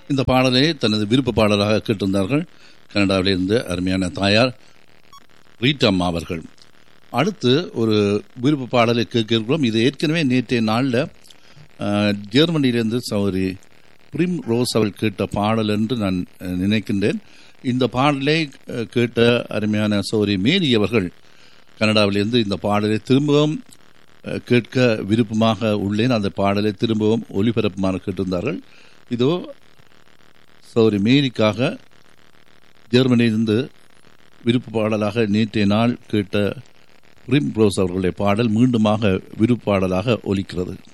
இந்த பாடலை தனது விருப்ப பாடலாக கேட்டிருந்தார்கள் கனடாவிலிருந்து அருமையான தாயார் ரீட்டம்மா அவர்கள் அடுத்து ஒரு விருப்ப பாடலை கேட்க இருக்கிறோம் இது ஏற்கனவே நேற்றைய நாளில் ஜெர்மனியிலிருந்து சௌரி பிரிம் ரோஸ் அவள் கேட்ட பாடல் என்று நான் அஹ், நினைக்கின்றேன் இந்த பாடலை அஹ், கேட்ட அருமையான சௌரி மேரி அவர்கள் கனடாவிலிருந்து இந்த பாடலை திரும்பவும் அஹ், கேட்க விருப்பமாக உள்ளேன் அந்த பாடலை திரும்பவும் ஒளிபரப்புமாறு கேட்டிருந்தார்கள் இதோ சௌரி மேரிக்காக ஜெர்மனியிலிருந்து விருப்ப பாடலாக நேற்றைய நாள் கேட்ட பிரிம் ரோஸ் அவர்களுடைய பாடல் மீண்டுமாக விருப்ப பாடலாக ஒலிக்கிறது